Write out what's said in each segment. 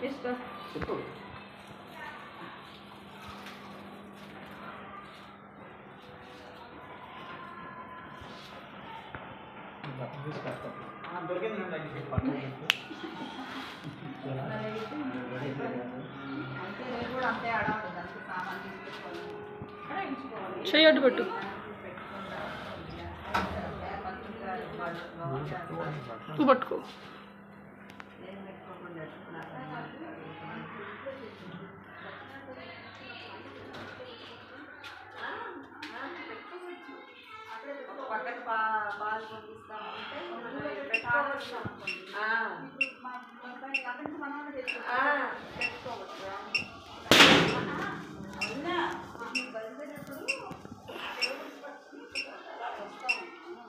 తీసుకో చెప్పు అంతే నేను కూడా అంతే ఆడాలి దానికి సామాన్ తీసుకెళ్ళి అక్కడ ఉంచుకోవాలి చెయ్యి అడ్డు పెట్టు నువ్వు పట్టుకో నేను పెట్టుకోకుండా పెట్టుకున్నాను. ఒక పక్కన పా- పాలు పంపిస్తామంటే మనం పెట్టుకోవచ్చు. ఆ. ఆ, పెట్టుకోవచ్చు. అవునా? మనం బయలుదేరేటప్పుడు టేబుల్స్ పట్టుకుని అలా వస్తాము.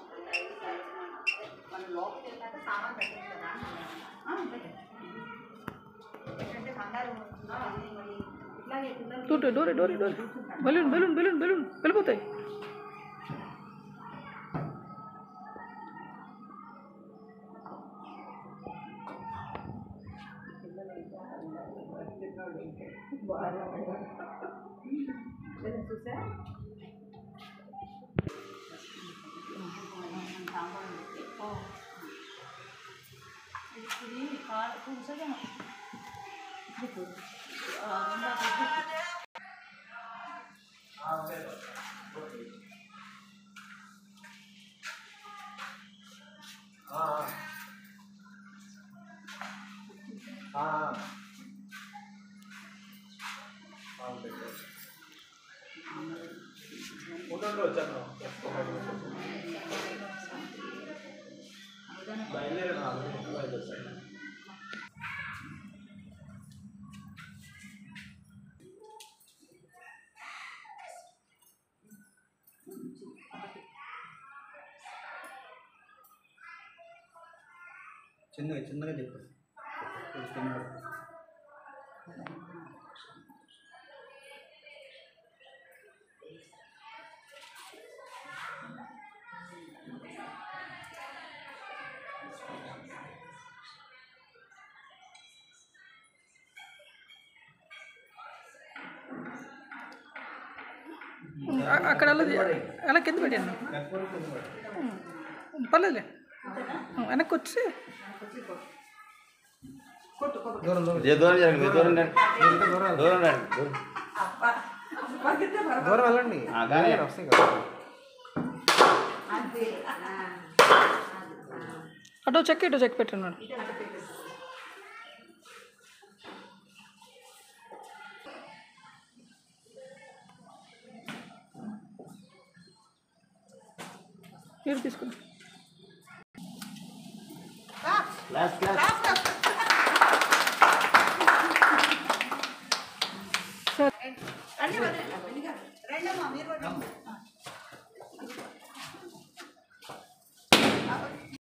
మనం లోపలికి వెళ్ళాక సామాన్ పెట్టాలి కదా ఆ, పెట్టండి. ఎందుకంటే కంగారు ఉంటుందా? అన్నీ మరి ఇట్లాగే పిల్లలు డోరే డోరే డోరే డోరే బలూన్ బలూన్ బలూన్ బలూన్ వెళ్ళిపోతాయి చూసా ఇది కాదు కూర్చోగా చిన్నగా చిన్నగా చెప్పు చిన్నగా అ- అక్కడ అలా అలా కింద పెట్టండి పర్లేదులే వెనక్కి వచ్చి దూరం దూరం ఏ దూరం జరగండి మీరు దూరం రండి దూరం రండి దూరం. దూరం వెళ్ళండి ఆ, కానీ. వస్తాయి కదా అంతే అటో చెక్ ఇటో చెక్ పెట్టండి మేడం మీరు తీసుకోండి క్లాస్ క్లాస్ రండి వదిలేండి. రెండమ్మా మీరు కూడా రండి.